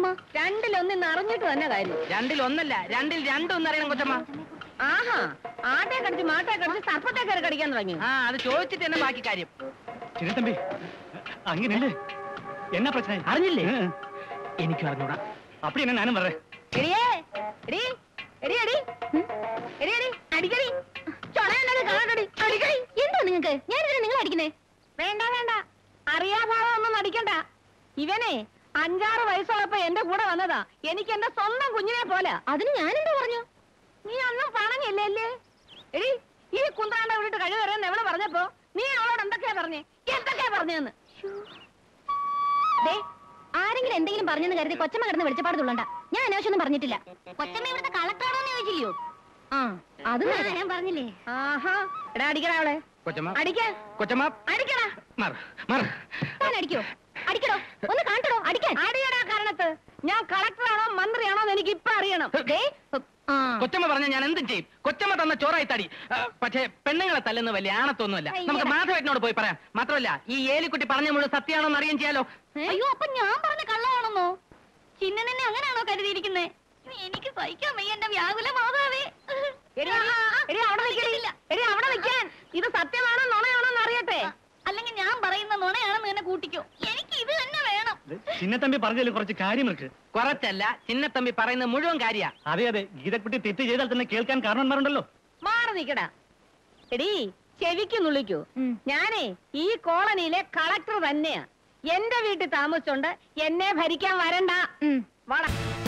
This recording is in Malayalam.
കൊച്ചമ്മ രണ്ടിലൊന്ന് ഇന്ന് അറിഞ്ഞിട്ട് തന്നെ കാര്യം രണ്ടിൽ ഒന്നല്ല രണ്ടിൽ രണ്ടൊന്നും അറിയണം കൊച്ചമ്മ ആഹാ ആട്ടെ കടിച്ച് മാട്ടെ കടിച്ച് സർപ്പത്തെ കയറി കടിക്കാൻ തുടങ്ങി ആ അത് ചോദിച്ചിട്ട് തന്നെ ബാക്കി കാര്യം ചിന്നത്തമ്പി അങ്ങനെയല്ലേ എന്നാ പ്രശ്നം അറിഞ്ഞില്ലേ എനിക്ക് അറിഞ്ഞൂടാ அப்படி என்ன நானும் வர்றேன் എടിയേ എടി എടി എടി ഉം. എടി എടി അടിക്കടി ചൊണയുള്ളത് കാണടി അടിക്കടി എന്താ നിങ്ങക്ക് ഞാൻ ഇതിനെ നിങ്ങൾ അടിക്കുന്നേ വേണ്ട വേണ്ട അറിയാഭാവം ഒന്നും നടിക്കണ്ട ഇവനെ അഞ്ചാറ് വയസ്സുള്ളപ്പോ എന്റെ കൂടെ വന്നതാ എനിക്ക് എന്റെ സ്വന്തം കുഞ്ഞിനെ പോലെ അതിന് ഞാൻ എന്താ പറഞ്ഞു നീ ഒന്നും പണങ്ങില്ലേ അല്ലേ എടി ഈ കുന്താണ്ട വിട്ടിട്ട് കഴിവ് വരെന്ന് എവള് പറഞ്ഞപ്പോ നീ അവളോട് എന്തൊക്കെയാ പറഞ്ഞേ എന്തൊക്കെയാ പറഞ്ഞെന്ന് ദേ ആരെങ്കിലും എന്തെങ്കിലും പറഞ്ഞെന്ന് കരുതി കൊച്ചമ്മ കിടന്ന് വെളിച്ചപ്പാട് തുള്ളണ്ട ഞാൻ അനാവശ്യമൊന്നും പറഞ്ഞിട്ടില്ല കൊച്ചമ്മ ഇവിടുത്തെ കളക്ടറാണോന്ന് ചോദിച്ചില്ലയോ ആ അത് നേരെ. ഞാൻ പറഞ്ഞില്ലേ ആഹാ എടാ അടിക്കടാ അവളെ കൊച്ചമ്മ അടിക്ക കൊച്ചമ്മ അടിക്കടാ മർ മർ താൻ അടിക്കോ അടിക്കടോ ഒന്ന് കാണിക്കടോ അടിക്കാൻ അടിയടാ കാരണത്ത് ഞാൻ കളക്ടറാണോ മന്ത്രിയാണോ എന്ന് എനിക്ക് ഇപ്പൊ അറിയണം ദേ, ആ കൊച്ചമ്മ പറഞ്ഞ ഞാൻ എന്തും ചെയ്യും കൊച്ചമ്മ തന്ന ചോറായി തടി ആ, പക്ഷേ പെണ്ണുങ്ങളെ തല്ലുന്ന വലിയ ആണത്തൊന്നുമല്ല അയ്യടാ. നമുക്ക് മാധവേട്ടനോട് പോയി പറയാം മാത്രമല്ല ഈ ഏലിക്കുട്ടി പറഞ്ഞ മുഴുവൻ സത്യമാണോ എന്ന് അറിയാൻ ചെയ്യാലോ അയ്യോ അപ്പൊ ഞാൻ പറഞ്ഞ കള്ളമാണെന്നോ ചിന്നനെ അങ്ങനെയാണോ കരുതിയിരിക്കുന്നേ എനിക്ക് സഹിക്കാൻ വയ്യ എന്റെ വ്യാകുല മാതാവേ എടി, എടി, അവിടെ നിൽക്കടി. എടി, അവിടെ നിൽക്കാൻ ഇത് സത്യമാണോ നുണയാണോ എന്ന് അറിയട്ടെ അല്ലെങ്കിൽ ഞാൻ പറയുന്ന നുണയാണെന്ന് തന്നെ കൂട്ടിക്കോ എനിക്ക് ഇത് തന്നെ വേണം ചിന്നത്തമ്പി പറഞ്ഞതിൽ കുറച്ച് കാര്യം ഇருக்கு കുറച്ചല്ല ചിന്നത്തമ്പി പറയുന്ന മുഴുവൻ കാര്യ അതെ അതെ ഗീതക്കുട്ടി തെറ്റ് ചെയ്താൽ തന്നെ കേൾക്കാൻ കാരണന്മാരുണ്ടല്ലോ മാറി നിക്കടാ എടി ചെവിക്ക് നുള്ളിക്കൂ ഉം. ഞാനേ ഈ കോളനിയിലെ കളക്ടർ തന്നെയാ എന്റെ വീട്ടിൽ താമസിച്ചോണ്ട് എന്നെ ഭരിക്കാൻ വരണ്ട ഉം. വാടാ